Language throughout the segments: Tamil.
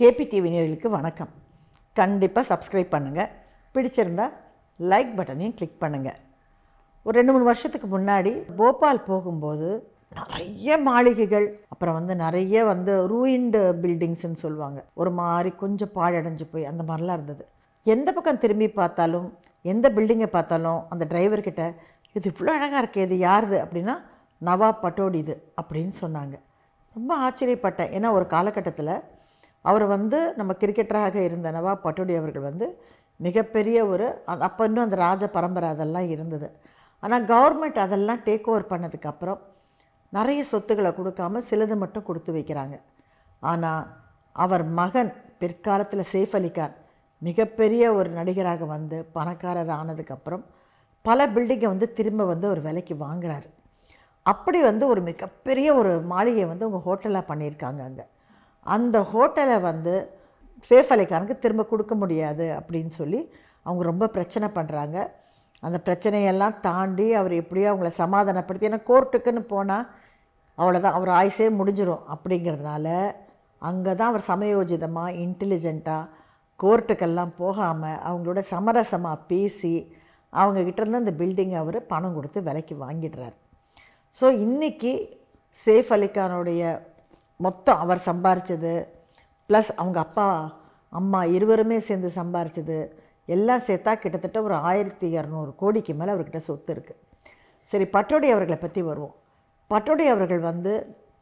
கேபி டிவி நேயர்களுக்கு வணக்கம் கண்டிப்பாக சப்ஸ்கிரைப் பண்ணுங்கள் பிடிச்சிருந்தா லைக் பட்டனையும் கிளிக் பண்ணுங்கள் ஒரு ரெண்டு மூணு வருஷத்துக்கு முன்னாடி போபால் போகும்போது நிறைய மாளிகைகள் அப்புறம் வந்து நிறைய வந்து ரூயின்டு பில்டிங்ஸ்னு சொல்லுவாங்க ஒரு மாதிரி கொஞ்சம் பாழடைஞ்சு போய் அந்த மாதிரிலாம் இருந்தது எந்த பக்கம் திரும்பி பார்த்தாலும் எந்த பில்டிங்கை பார்த்தாலும் அந்த டிரைவர்கிட்ட இது இவ்வளோ அழகாக இருக்கே இது யாருது அப்படின்னா நவாப் பட்டோடி இது அப்படின்னு சொன்னாங்க ரொம்ப ஆச்சரியப்பட்டேன் ஏன்னா ஒரு காலகட்டத்தில் அவர் வந்து நம்ம கிரிக்கெட்டராக இருந்த நவாப் பட்டோடி அவர்கள் வந்து மிகப்பெரிய ஒரு அ- அப்போ இன்னும் அந்த ராஜ பரம்பரை அதெல்லாம் இருந்தது ஆனால் கவர்மெண்ட் அதெல்லாம் டேக் ஓவர் பண்ணதுக்கப்புறம் நிறைய சொத்துக்களை கொடுக்காம சிலது மட்டும் கொடுத்து வைக்கிறாங்க ஆனால் அவர் மகன் பிற்காலத்தில் சேஃப் அலி கான் மிகப்பெரிய ஒரு நடிகராக வந்து பணக்காரர் ஆனதுக்கப்புறம் பல பில்டிங்கை வந்து திரும்ப வந்து ஒரு விலைக்கு வாங்குறாரு அப்படி வந்து ஒரு மிகப்பெரிய ஒரு மாளிகையை வந்து அவங்க ஹோட்டலாக பண்ணியிருக்காங்க அங்கே அந்த ஹோட்டலை வந்து சேஃப் அலிகானுக்கு திரும்ப கொடுக்க முடியாது அப்படின்னு சொல்லி அவங்க ரொம்ப பிரச்சனை பண்ணுறாங்க அந்த பிரச்சனையெல்லாம் தாண்டி அவர் எப்படியோ அவங்கள சமாதானப்படுத்தி ஏன்னா கோர்ட்டுக்குன்னு போனால் அவ்வளோதான் அவர் ஆயுசே முடிஞ்சிரும் அப்படிங்கிறதுனால அங்கே தான் அவர் சமயோஜிதமாக இன்டெலிஜெண்ட்டாக கோர்ட்டுக்கெல்லாம் போகாமல் அவங்களோட சமரசமாக பேசி அவங்கக்கிட்ட இருந்து அந்த பில்டிங்கை அவர் பணம் கொடுத்து விலைக்கு வாங்கிடுறார் ஸோ இன்றைக்கி சேஃப் அலிகானுடைய மொத்தம் அவர் சம்பாரிச்சது ப்ளஸ் அவங்க அப்பா அம்மா இருவருமே சேர்ந்து சம்பாரிச்சது எல்லாம் சேர்த்தா கிட்டத்தட்ட ஒரு ஆயிரத்தி இரநூறு கோடிக்கு மேலே அவர்கிட்ட சொத்து இருக்குது சரி பட்டோடி அவர்களை பற்றி வருவோம் பட்டோடி அவர்கள் வந்து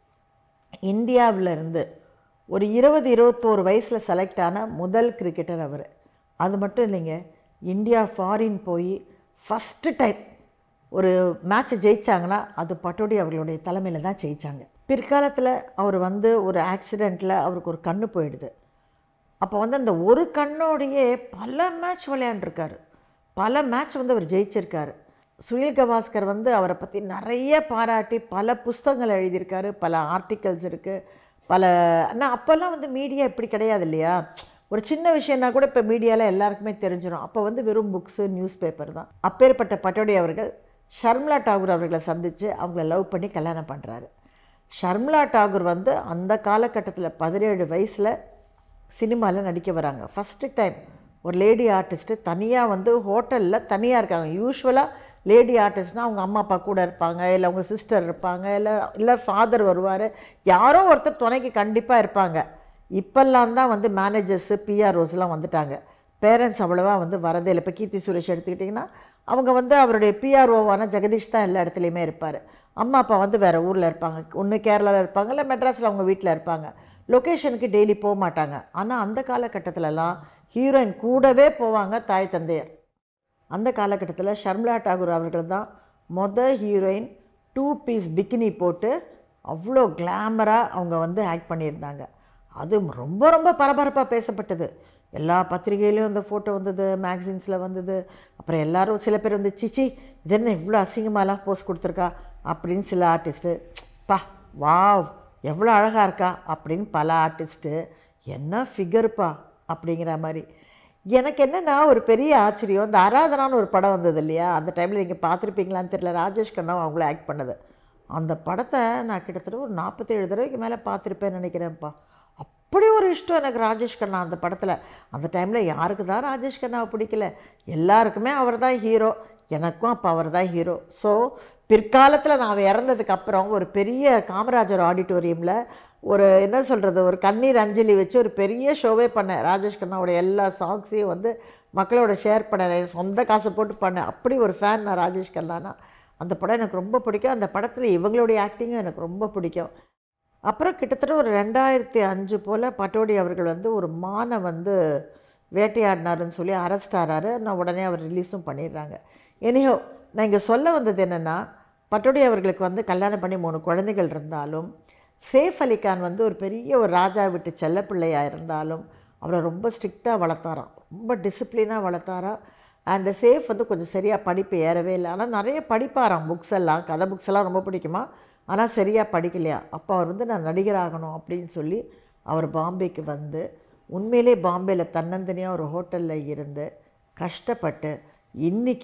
இந்தியாவில் இருந்து ஒரு இருபது இருபத்தோரு வயசில் செலக்ட் ஆன முதல் கிரிக்கெட்டர் அவர் அது மட்டும் இல்லைங்க இந்தியா ஃபாரின் போய் ஃபஸ்ட்டு டைம் ஒரு மேட்ச்சை ஜெயிச்சாங்கன்னா அது பட்டோடி அவர்களுடைய தலைமையில் தான் ஜெயிச்சாங்க பிற்காலத்தில் அவர் வந்து ஒரு ஆக்சிடெண்ட்டில் அவருக்கு ஒரு கண்ணு போயிடுது அப்போ வந்து அந்த ஒரு கண்ணோடையே பல மேட்ச் விளையாண்டுருக்காரு பல மேட்ச் வந்து அவர் ஜெயிச்சிருக்காரு சுனில் கவாஸ்கர் வந்து அவரை பற்றி நிறைய பாராட்டி பல புஸ்தகங்கள் எழுதியிருக்காரு பல ஆர்டிகல்ஸ் இருக்குது பல ஆனால் அப்போல்லாம் வந்து மீடியா இப்படி கிடையாது இல்லையா ஒரு சின்ன விஷயம்னா கூட இப்போ மீடியாவில் எல்லாருக்குமே தெரிஞ்சிடும் அப்போ வந்து வெறும் புக்ஸு நியூஸ் பேப்பர் தான் அப்பேற்பட்ட பட்டோடி அவர்கள் ஷர்மிளா டாகூர் அவர்களை சந்தித்து அவங்கள லவ் பண்ணி கல்யாணம் பண்ணுறாரு ஷர்மிளா டாகூர் வந்து அந்த காலகட்டத்தில் பதினேழு வயசில் சினிமாவில் நடிக்க வராங்க ஃபஸ்ட்டு டைம் ஒரு லேடி ஆர்டிஸ்ட்டு தனியாக வந்து ஹோட்டலில் தனியாக இருக்காங்க யூஸ்வலாக லேடி ஆர்டிஸ்ட்னால் அவங்க அம்மா அப்பா கூட இருப்பாங்க இல்லை அவங்க சிஸ்டர் இருப்பாங்க இல்லை இல்லை ஃபாதர் வருவார் யாரோ ஒருத்தர் துணைக்கு கண்டிப்பாக இருப்பாங்க இப்போல்லாம் தான் வந்து மேனேஜர்ஸு பிஆர்ஓஸ்லாம் வந்துட்டாங்க பேரண்ட்ஸ் அவ்வளோவா வந்து வரதே இல்லை இப்போ கீர்த்தி சுரேஷ் எடுத்துக்கிட்டிங்கன்னா அவங்க வந்து அவருடைய பிஆர்ஓவான ஜெகதீஷ் தான் எல்லா இடத்துலையுமே இருப்பார் அம்மா அப்பா வந்து வேறு ஊரில் இருப்பாங்க ஒன்று கேரளாவில் இருப்பாங்க இல்லை மெட்ராஸில் அவங்க வீட்டில் இருப்பாங்க லொக்கேஷனுக்கு டெய்லி போக மாட்டாங்க ஆனால் அந்த காலகட்டத்திலலாம் ஹீரோயின் கூடவே போவாங்க தாய் தந்தையர் அந்த காலகட்டத்தில் ஷர்மிளா டாகூர் அவர்கள் தான் மொத ஹீரோயின் டூ பீஸ் பிக்கினி போட்டு அவ்வளோ கிளாமராக அவங்க வந்து ஆக்ட் பண்ணியிருந்தாங்க அது ரொம்ப ரொம்ப பரபரப்பாக பேசப்பட்டது எல்லா பத்திரிகையிலையும் அந்த ஃபோட்டோ வந்தது மேக்சின்ஸில் வந்தது அப்புறம் எல்லாரும் சில பேர் வந்து சிச்சி இது என்ன இவ்வளோ அசிங்கமாலாம் போஸ்ட் கொடுத்துருக்கா அப்படின்னு சில ஆர்டிஸ்ட்டு பா வாவ் எவ்வளோ அழகாக இருக்கா அப்படின்னு பல ஆர்டிஸ்ட்டு என்ன ஃபிகருப்பா அப்படிங்கிற மாதிரி எனக்கு என்னென்னா ஒரு பெரிய ஆச்சரியம் இந்த ஆராதனான்னு ஒரு படம் வந்தது இல்லையா அந்த டைமில் நீங்கள் பார்த்துருப்பீங்களான்னு தெரியல ராஜேஷ் கண்ணா அவங்கள ஆக்ட் பண்ணது அந்த படத்தை நான் கிட்டத்தட்ட ஒரு நாற்பத்தேழு தடவைக்கு மேலே பார்த்துருப்பேன்னு நினைக்கிறேன்ப்பா அப்படி ஒரு இஷ்டம் எனக்கு ராஜேஷ் கண்ணா அந்த படத்தில் அந்த டைமில் யாருக்கு தான் ராஜேஷ் கண்ணாவை பிடிக்கல எல்லாருக்குமே அவர் தான் ஹீரோ எனக்கும் அப்போ அவர் தான் ஹீரோ ஸோ பிற்காலத்தில் நான் இறந்ததுக்கு அப்புறம் ஒரு பெரிய காமராஜர் ஆடிட்டோரியமில் ஒரு என்ன சொல்கிறது ஒரு கண்ணீர் அஞ்சலி வச்சு ஒரு பெரிய ஷோவே பண்ணேன் ராஜேஷ் கண்ணாவோட எல்லா சாங்ஸையும் வந்து மக்களோட ஷேர் பண்ணேன் என் சொந்த காசை போட்டு பண்ணேன் அப்படி ஒரு ஃபேன் நான் ராஜேஷ் கண்ணானா அந்த படம் எனக்கு ரொம்ப பிடிக்கும் அந்த படத்தில் இவங்களுடைய ஆக்டிங்கும் எனக்கு ரொம்ப பிடிக்கும் அப்புறம் கிட்டத்தட்ட ஒரு ரெண்டாயிரத்தி அஞ்சு போல் பட்டோடி அவர்கள் வந்து ஒரு மானை வந்து வேட்டையாடினாருன்னு சொல்லி அரெஸ்ட் ஆகிறாரு நான் உடனே அவர் ரிலீஸும் பண்ணிடுறாங்க எனியோ நான் இங்கே சொல்ல வந்தது என்னென்னா பட்டோடி அவர்களுக்கு வந்து கல்யாணம் பண்ணி மூணு குழந்தைகள் இருந்தாலும் சேஃப் அலி கான் வந்து ஒரு பெரிய ஒரு ராஜா வீட்டு செல்லப்பிள்ளையாக இருந்தாலும் அவரை ரொம்ப ஸ்ட்ரிக்டாக வளர்த்தாராம் ரொம்ப டிசிப்ளினாக வளர்த்தாராம் அண்ட் சேஃப் வந்து கொஞ்சம் சரியாக படிப்பு ஏறவே இல்லை ஆனால் நிறைய படிப்பாராம் புக்ஸ் எல்லாம் கதை புக்ஸ் எல்லாம் ரொம்ப பிடிக்குமா ஆனால் சரியாக படிக்கலையா அப்போ அவர் வந்து நான் நடிகராகணும் அப்படின்னு சொல்லி அவர் பாம்பேக்கு வந்து உண்மையிலே பாம்பேயில் தன்னந்தனியாக ஒரு ஹோட்டலில் இருந்து கஷ்டப்பட்டு இன்னைக்கு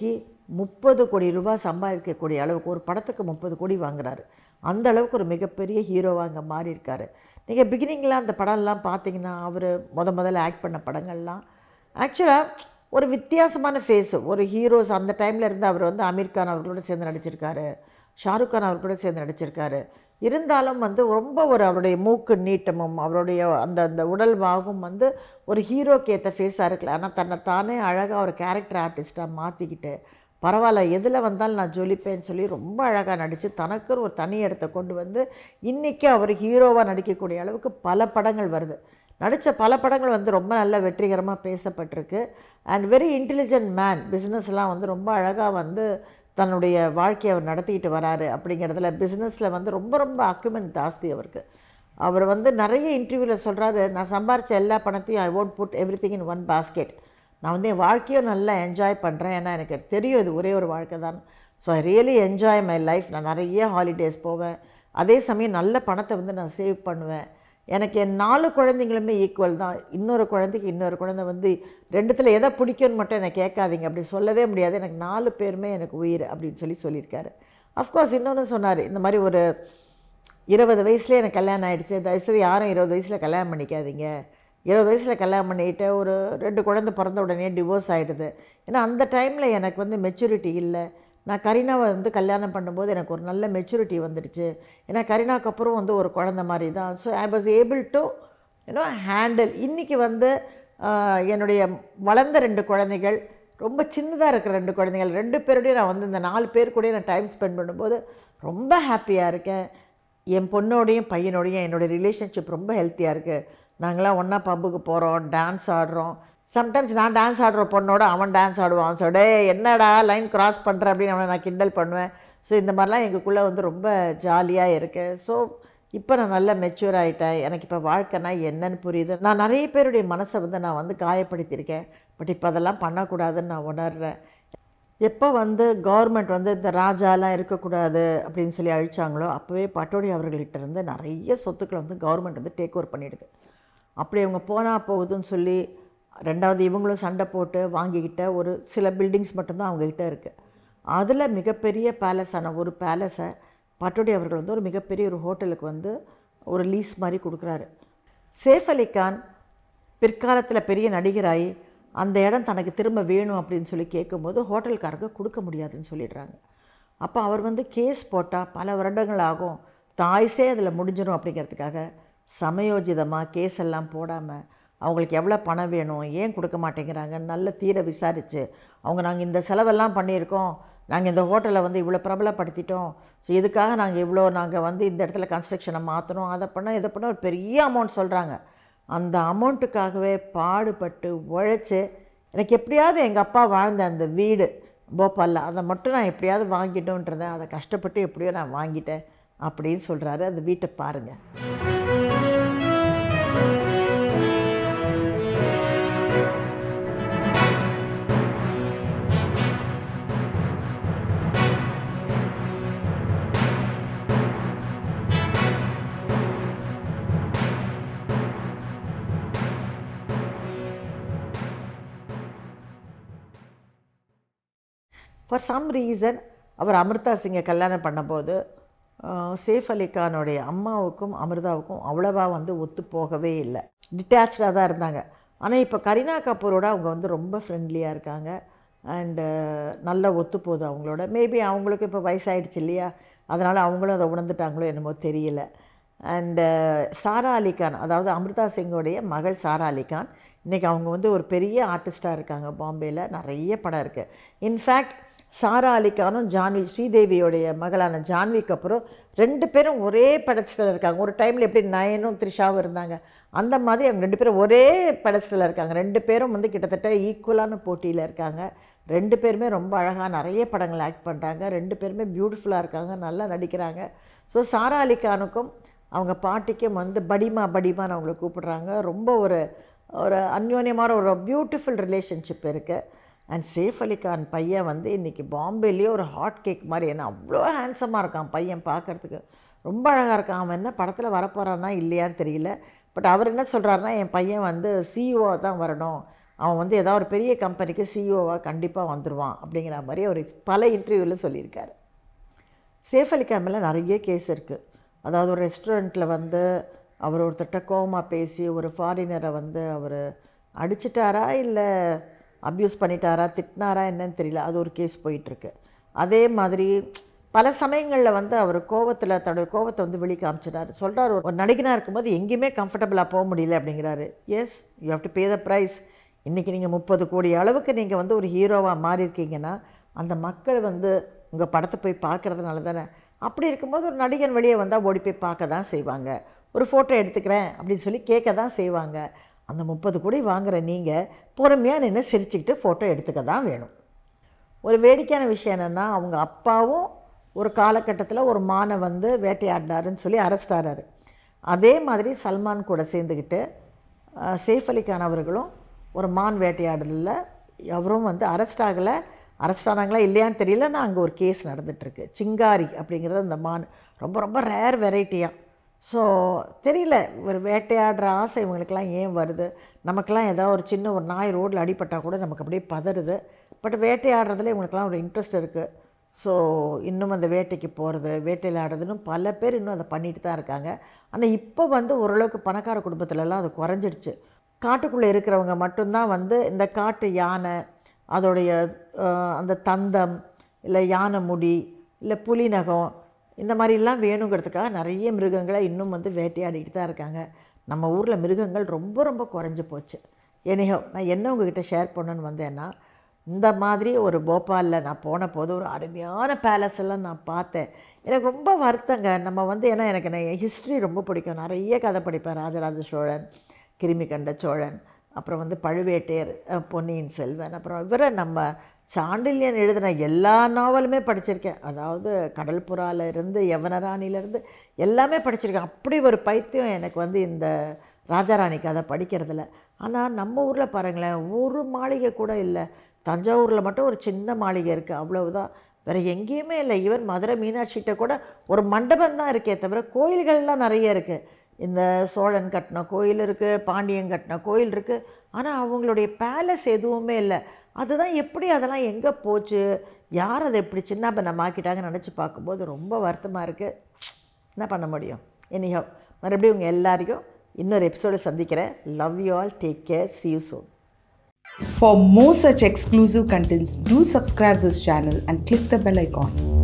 முப்பது கோடி ரூபாய் சம்பாதிக்கக்கூடிய அளவுக்கு ஒரு படத்துக்கு முப்பது கோடி வாங்குறாரு அந்த அளவுக்கு ஒரு மிகப்பெரிய ஹீரோவாக அங்கே மாறி இருக்காரு நீங்கள் பிகினிங்கில் அந்த படம்லாம் பார்த்தீங்கன்னா அவர் முத முதல்ல ஆக்ட் பண்ண படங்கள்லாம் ஆக்சுவலாக ஒரு வித்தியாசமான ஃபேஸ் ஒரு ஹீரோஸ் அந்த டைமில் இருந்து அவர் வந்து அமீர் கான் அவர்களோட சேர்ந்து நடிச்சிருக்காரு ஷாருக் கான் அவர்களோட சேர்ந்து நடிச்சிருக்காரு இருந்தாலும் வந்து ரொம்ப ஒரு அவருடைய மூக்கு நீட்டமும் அவருடைய அந்த அந்த உடல் வாகும் வந்து ஒரு ஹீரோக்கு ஏற்ற ஃபேஸாக இருக்கல ஆனால் தன்னை தானே அழகாக ஒரு கேரக்டர் ஆர்டிஸ்ட்டாக மாற்றிக்கிட்டு பரவாயில்ல எதில் வந்தாலும் நான் ஜொலிப்பேன்னு சொல்லி ரொம்ப அழகாக நடித்து தனக்குன்னு ஒரு தனி இடத்த கொண்டு வந்து இன்றைக்கி அவர் ஹீரோவாக நடிக்கக்கூடிய அளவுக்கு பல படங்கள் வருது நடித்த பல படங்கள் வந்து ரொம்ப நல்ல வெற்றிகரமாக பேசப்பட்டிருக்கு அண்ட் வெரி இன்டெலிஜென்ட் மேன் பிஸ்னஸ்லாம் வந்து ரொம்ப அழகாக வந்து தன்னுடைய வாழ்க்கையை அவர் நடத்திக்கிட்டு வராரு அப்படிங்கிறதுல பிஸ்னஸில் வந்து ரொம்ப ரொம்ப அக்குமெண்ட் ஜாஸ்தி அவருக்கு அவர் வந்து நிறைய இன்டர்வியூவில் சொல்கிறாரு நான் சம்பாரித்த எல்லா பணத்தையும் I won't put everything in one basket நான் வந்து என் வாழ்க்கையும் நல்லா என்ஜாய் பண்ணுறேன் ஏன்னா எனக்கு தெரியும் இது ஒரே ஒரு வாழ்க்கை தான் so I really enjoy my life நான் நிறைய ஹாலிடேஸ் போவேன் அதே சமயம் நல்ல பணத்தை வந்து நான் சேவ் பண்ணுவேன் எனக்கு என் நாலு குழந்தைங்களுமே ஈக்குவல் தான் இன்னொரு குழந்தைக்கு இன்னொரு குழந்தை வந்து ரெண்டுத்தில் எதை பிடிக்கும்னு மட்டும் என்னை கேட்காதீங்க அப்படி சொல்லவே முடியாது எனக்கு நாலு பேருமே எனக்கு உயிர் அப்படின்னு சொல்லி சொல்லியிருக்காரு அஃப்கோர்ஸ் இன்னொன்று சொன்னார் இந்த மாதிரி ஒரு இருபது வயசுலேயே எனக்கு கல்யாணம் ஆகிடுச்சு தயவுசெய்து யாரும் இருபது வயசில் கல்யாணம் பண்ணிக்காதீங்க இருபது வயசில் கல்யாணம் பண்ணிட்டு ஒரு ரெண்டு குழந்தை பிறந்த உடனே டிவோர்ஸ் ஆகிடுது ஏன்னா அந்த டைமில் எனக்கு வந்து மெச்சூரிட்டி இல்லை நான் கரீனாவை வந்து கல்யாணம் பண்ணும்போது எனக்கு ஒரு நல்ல மெச்சூரிட்டி வந்துடுச்சு ஏன்னா கரீனாக்கு அப்புறம் வந்து ஒரு குழந்த மாதிரி தான் so I was able to you know handle இன்றைக்கி வந்து ஆஹ், என்னுடைய வளர்ந்த ரெண்டு குழந்தைகள் ரொம்ப சின்னதாக இருக்கிற ரெண்டு குழந்தைகள் ரெண்டு பேரோடய நான் வந்து இந்த நாலு பேர் கூட நான் டைம் ஸ்பெண்ட் பண்ணும்போது ரொம்ப ஹாப்பியாக இருக்கேன் என் பொண்ணோடையும் பையனோடையும் என்னோடய ரிலேஷன்ஷிப் ரொம்ப ஹெல்த்தியாக இருக்குது நாங்களாம் ஒன்றா பப்புக்கு போகிறோம் டான்ஸ் ஆடுறோம் சம்டைம்ஸ் நான் டான்ஸ் ஆடுற பொண்ணோட அவன் டான்ஸ் ஆடுவான் ஸோ டே என்னடா லைன் கிராஸ் பண்ணுற அப்படின்னு அவனை நான் கிண்டல் பண்ணுவேன் ஸோ இந்த மாதிரிலாம் எங்களுக்குள்ளே வந்து ரொம்ப ஜாலியாக இருக்குது ஸோ இப்போ நான் நல்லா மெச்சூர் ஆகிட்டேன் எனக்கு இப்போ வாழ்க்கைனா என்னன்னு புரியுது நான் நிறைய பேருடைய மனசை வந்து நான் வந்து காயப்படுத்தியிருக்கேன் பட் இப்போ அதெல்லாம் பண்ணக்கூடாதுன்னு நான் உணர்றேன் எப்போ வந்து கவர்மெண்ட் வந்து இந்த ராஜாலாம் இருக்கக்கூடாது அப்படின்னு சொல்லி அழிச்சாங்களோ அப்போவே பட்டோடி அவர்கள்கிட்ட இருந்து நிறைய சொத்துக்களை வந்து கவர்மெண்ட் வந்து டேக் ஓவர் பண்ணிடுது அப்படி அவங்க போனால் போகுதுன்னு சொல்லி ரெண்டாவது இவங்களும் சண்டை போட்டு வாங்கிக்கிட்ட ஒரு சில பில்டிங்ஸ் மட்டும்தான் அவங்கக்கிட்ட இருக்குது அதில் மிகப்பெரிய பேலஸான ஒரு பேலஸை பட்டோடி அவர்கள் வந்து ஒரு மிகப்பெரிய ஒரு ஹோட்டலுக்கு வந்து ஒரு லீஸ் மாதிரி கொடுக்குறாரு சேஃப் அலி கான் பிற்காலத்தில் பெரிய நடிகராகி அந்த இடம் தனக்கு திரும்ப வேணும் அப்படின்னு சொல்லி கேட்கும்போது ஹோட்டல்காரங்க கொடுக்க முடியாதுன்னு சொல்லிடுறாங்க அப்போ அவர் வந்து கேஸ் போட்டால் பல வருடங்கள் ஆகும் தாய்ஸே அதில் முடிஞ்சிடும் அப்படிங்கிறதுக்காக சமயோஜிதமாக கேஸ் எல்லாம் போடாமல் அவங்களுக்கு எவ்வளோ பணம் வேணும் ஏன் கொடுக்க மாட்டேங்கிறாங்க நல்ல தீர விசாரித்து அவங்க நாங்கள் இந்த செலவெல்லாம் பண்ணியிருக்கோம் நாங்கள் இந்த ஹோட்டலை வந்து இவ்வளோ பிரபலப்படுத்திட்டோம் ஸோ இதுக்காக நாங்கள் இவ்வளோ நாங்கள் வந்து இந்த இடத்துல கன்ஸ்ட்ரக்ஷனை மாற்றணும் அதை பண்ணால் இதை பண்ணால் ஒரு பெரிய அமௌண்ட் சொல்கிறாங்க அந்த அமௌண்ட்டுக்காகவே பாடுபட்டு உழைச்சி எனக்கு எப்படியாவது எங்கள் அப்பா வாழ்ந்த அந்த வீடு போபாலில் அதை மட்டும் நான் எப்படியாவது வாங்கிட்டோன்றதை அதை கஷ்டப்பட்டு எப்படியோ நான் வாங்கிட்டேன் அப்படின்னு சொல்கிறாரு அந்த வீட்டை பாருங்கள் ஃபார் சம் ரீசன் அவர் அமிர்தா சிங்கை கல்யாணம் பண்ணும்போது ஆஹ், சேஃப் அலி கானுடைய அம்மாவுக்கும் அமிர்தாவுக்கும் அவ்வளவா வந்து ஒத்து போகவே இல்லை டிட்டாச்சாக தான் இருந்தாங்க ஆனால் இப்போ கரீனா கபூரோட அவங்க வந்து ரொம்ப ஃப்ரெண்ட்லியாக இருக்காங்க அண்டு நல்ல ஒத்து போகுது அவங்களோட மேபி அவங்களுக்கு இப்போ வயசாயிடுச்சு இல்லையா அதனால் அவங்களும் அதை உணர்ந்துட்டாங்களோ என்னமோ தெரியல அண்டு சாரா அலி கான் அதாவது அமிர்தா சிங்கோடைய மகள் சாரா அலி கான் இன்றைக்கி அவங்க வந்து ஒரு பெரிய ஆர்டிஸ்ட்டாக இருக்காங்க பாம்பேயில் நிறைய படம் இருக்குது இன்ஃபேக்ட் சாரா அலி கானும் ஜான்வி ஸ்ரீதேவியோடைய மகளான ஜான்விக்கு அப்புறம் ரெண்டு பேரும் ஒரே படத்தில் இருக்காங்க ஒரு டைமில் எப்படி நயனும் த்ரிஷாவும் இருந்தாங்க அந்த மாதிரி அவங்க ரெண்டு பேரும் ஒரே படத்தில் இருக்காங்க ரெண்டு பேரும் வந்து கிட்டத்தட்ட ஈக்குவலான போட்டியில் இருக்காங்க ரெண்டு பேருமே ரொம்ப அழகாக நிறைய படங்கள் ஆக்ட் பண்ணுறாங்க ரெண்டு பேருமே பியூட்டிஃபுல்லாக இருக்காங்க நல்லா நடிக்கிறாங்க ஸோ சாரா அலி கானுக்கும் அவங்க பாட்டிக்கும் வந்து படிமா படிமான்னு அவங்கள கூப்பிடுறாங்க ரொம்ப ஒரு ஒரு அந்யோன்யமான ஒரு பியூட்டிஃபுல் ரிலேஷன்ஷிப் இருக்குது அண்ட் சேஃப் அலி கான் பையன் வந்து இன்றைக்கி பாம்பேலேயே ஒரு ஹாட் கேக் மாதிரி என்ன அவ்வளோ ஹேண்ட்ஸமாக இருக்கான் பையன் பார்க்குறதுக்கு ரொம்ப அழகாக இருக்கான் அவன் என்ன படத்தில் வரப்போகிறான்னா இல்லையான்னு தெரியல பட் அவர் என்ன சொல்கிறாருன்னா என் பையன் வந்து சிஇஓ தான் வரணும் அவன் வந்து ஏதாவது ஒரு பெரிய கம்பெனிக்கு சிஇஓவாக கண்டிப்பாக வந்துடுவான் அப்படிங்கிற மாதிரி அவர் பல இன்டர்வியூவில் சொல்லியிருக்காரு சேஃப் அலி கான் மேலே நிறைய கேஸ் இருக்குது அதாவது ஒரு ரெஸ்டாரண்ட்டில் வந்து அவர் ஒருத்தட்ட கோமா பேசி ஒரு ஃபாரினரை வந்து அவர் அடிச்சிட்டாரா இல்லை அப்யூஸ் பண்ணிட்டாரா திட்டினாரா என்னன்னு தெரியல அது ஒரு கேஸ் போயிட்டுருக்கு அதே மாதிரி பல சமயங்களில் வந்து அவர் கோவத்தில் தன்னுடைய கோவத்தை வந்து வெளி காமிச்சிட்டாரு சொல்கிறார் ஒரு நடிகனாக இருக்கும்போது எங்கேயுமே கம்ஃபர்டபுளாக போக முடியல அப்படிங்கிறாரு yes you have to pay the price இன்றைக்கி நீங்கள் முப்பது கோடி அளவுக்கு நீங்கள் வந்து ஒரு ஹீரோவாக மாறி இருக்கீங்கன்னா அந்த மக்கள் வந்து உங்கள் படத்தை போய் பார்க்குறதுனால தானே அப்படி இருக்கும்போது ஒரு நடிகன் வெளியே வந்தால் ஓடி போய் பார்க்க தான் செய்வாங்க ஒரு ஃபோட்டோ எடுத்துக்கிறேன் அப்படின்னு சொல்லி கேட்க தான் செய்வாங்க அந்த முப்பது கோடி வாங்குற நீங்கள் பொறுமையாக நின்று சிரிச்சுக்கிட்டு ஃபோட்டோ எடுத்துக்க தான் வேணும் ஒரு வேடிக்கையான விஷயம் என்னென்னா அவங்க அப்பாவும் ஒரு காலகட்டத்தில் ஒரு மானை வந்து வேட்டையாடினாருன்னு சொல்லி அரெஸ்ட் ஆகிறாரு அதே மாதிரி சல்மான் கூட சேர்ந்துக்கிட்டு அஹ், சேஃப் அலி கான் அவர்களும் ஒரு மான் வேட்டையாடலில் அவரும் வந்து அரெஸ்ட் ஆகலை அரெஸ்ட் ஆனாங்களா இல்லையான்னு தெரியல நான் அங்கே ஒரு கேஸ் நடந்துகிட்ருக்கு சிங்காரி அப்படிங்கிறது அந்த மான் ரொம்ப ரொம்ப ரேர் வெரைட்டியாக ஸோ தெரியல ஒரு வேட்டையாடுற ஆசை இவங்களுக்கெல்லாம் ஏன் வருது நமக்கெல்லாம் ஏதாவது ஒரு சின்ன ஒரு நாய் ரோட்டில் அடிபட்டால் கூட நமக்கு அப்படியே பதறுது பட் வேட்டையாடுறதுல இவங்களுக்கெல்லாம் ஒரு இன்ட்ரெஸ்ட் இருக்குது ஸோ இன்னும் அந்த வேட்டைக்கு போகிறது வேட்டையில் ஆடுறதுன்னு பல பேர் இன்னும் அதை பண்ணிட்டு தான் இருக்காங்க ஆனால் இப்போ வந்து ஓரளவுக்கு பணக்கார குடும்பத்துலலாம் அது குறைஞ்சிடுச்சு காட்டுக்குள்ளே இருக்கிறவங்க மட்டும்தான் வந்து இந்த காட்டு யானை அதோடைய அஹ், அந்த தந்தம் இல்லை யானை முடி இல்லை புலி நகம் இந்த மாதிரிலாம் வேணுங்கிறதுக்காக நிறைய மிருகங்களை இன்னும் வந்து வேட்டையாடிட்டு தான் இருக்காங்க நம்ம ஊரில் மிருகங்கள் ரொம்ப ரொம்ப குறைஞ்சி போச்சு எனிஹோ நான் என்ன உங்ககிட்ட ஷேர் பண்ணணும்னு வந்தேன்னா இந்த மாதிரி ஒரு போபாலில் நான் போன போது ஒரு அருமையான பேலஸ் எல்லாம் நான் பார்த்தேன் எனக்கு ரொம்ப வருத்தங்க நம்ம வந்து ஏன்னா எனக்கு நான் ஹிஸ்ட்ரி ரொம்ப பிடிக்கும் நிறைய கதை படிப்பேன் ராஜராஜ சோழன் கிருமி கண்ட சோழன் அப்புறம் வந்து பழுவேட்டையர் அஹ், பொன்னியின் செல்வன் அப்புறம் இவரை நம்ம சாண்டில்யன் எழுதின எல்லா நாவலுமே படிச்சிருக்கேன் அதாவது கடல் புறால இருந்து யவனராணியிலேருந்து எல்லாமே படிச்சிருக்கேன் அப்படி ஒரு பைத்தியம் எனக்கு வந்து இந்த ராஜாராணி கதை படிக்கிறதுல ஆனால் நம்ம ஊரில் பாருங்களேன் ஒரு மாளிகை கூட இல்லை தஞ்சாவூரில் மட்டும் ஒரு சின்ன மாளிகை இருக்குது அவ்வளவுதான் வேறு எங்கேயுமே இல்லை ஈவன் மதுரை மீனாட்சிகிட்ட கூட ஒரு மண்டபம் தான் இருக்கே தவிர கோயில்கள்லாம் நிறைய இருக்குது இந்த சோழன் கட்டின கோயில் இருக்குது பாண்டியன் கட்டின கோயில் இருக்குது ஆனால் அவங்களுடைய பேலஸ் எதுவுமே இல்லை அதுதான் எப்படி அதெல்லாம் எங்கே போச்சு யார் அதை எப்படி சின்ன பண்ணமாக்கிட்டாங்கன்னு நினச்சி பார்க்கும்போது ரொம்ப வருத்தமாக இருக்குது என்ன பண்ண முடியும் எனிஹோ மறுபடியும் உங்கள் எல்லாரையும் இன்னொரு எபிசோடு சந்திக்கிறேன் love you all take care see you soon For more such exclusive contents, do subscribe this channel and click the bell icon.